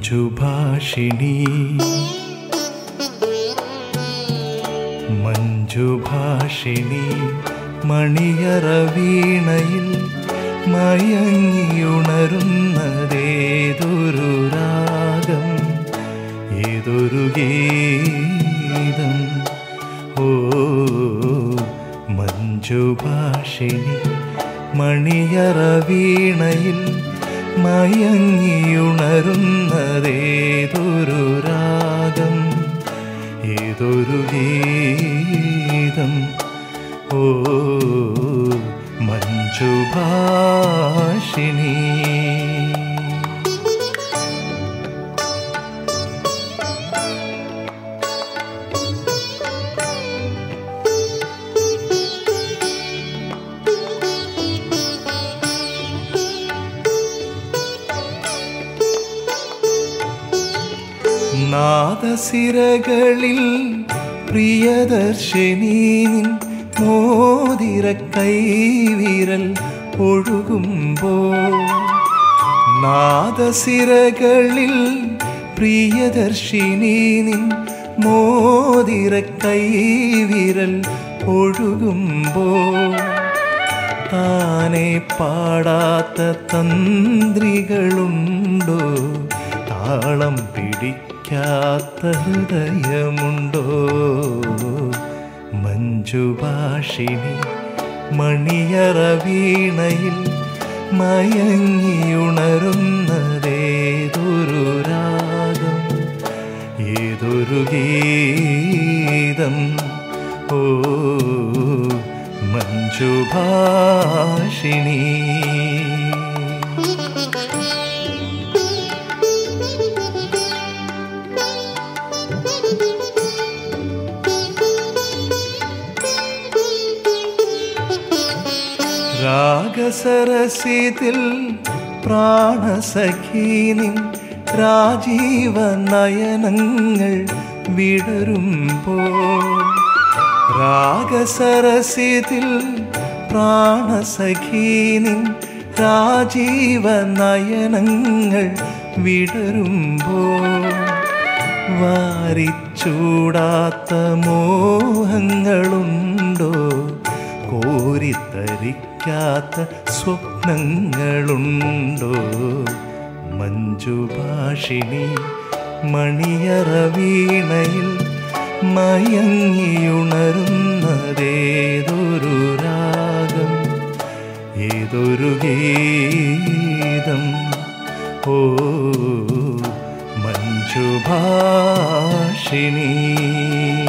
മഞ്ജുഭാഷിണി മഞ്ജുഭാഷിണി മണിയറ വീണയിൽ മയങ്ങിയുണരുന്നതേതൊരു രാഗം ഏതൊരു ഗീതം ഓ മഞ്ജുഭാഷിണി മണിയറ വീണയിൽ മയങ്ങിയുണരുന്നതേതൊരു രാഗം ഏതൊരു ഗീതം ഓ മഞ്ജുഭാഷിണി നാദസിരകളിൽ പ്രിയദർശിനി നിൻ മോതിര കൈവിരൽ ഒഴുകുമ്പോൾ നാദസിരകളിൽ പ്രിയദർശിനി നിൻ മോതിര കൈവിരൽ ഒഴുകുമ്പോൾ താനെ പാടാത്ത തന്ത്രികളുണ്ടോ താളം പിടിക്കാത്ത ഹൃദയമുണ്ടോ മഞ്ജുഭാഷിണി മണിയറ വീണയിൽ മയങ്ങിയുണരുന്നതേതൊരു രാഗം ഏതൊരു ഗീതം ഓ മഞ്ജുഭാഷിണി രാഗസരസിതിൽ പ്രാണസഖീനിൻ രാജീവ നയനങ്ങൾ വിടരുമ്പോൾ രാഗസരസിതിൽ പ്രാണസഖീനിൻ രാജീവ നയനങ്ങൾ വിടരുമ്പോൾ വാരിച്ചൂടാത്ത മോഹങ്ങളുണ്ടോ കോരിത്തരിക്കാത്ത സ്വപ്നങ്ങളുണ്ടോ മഞ്ജുഭാഷിണി മണിയറ വീണയിൽ മയങ്ങിയുണരുന്നതേതൊരു രാഗം ഏതൊരു ഗീതം ഓ മഞ്ജുഭാഷിണി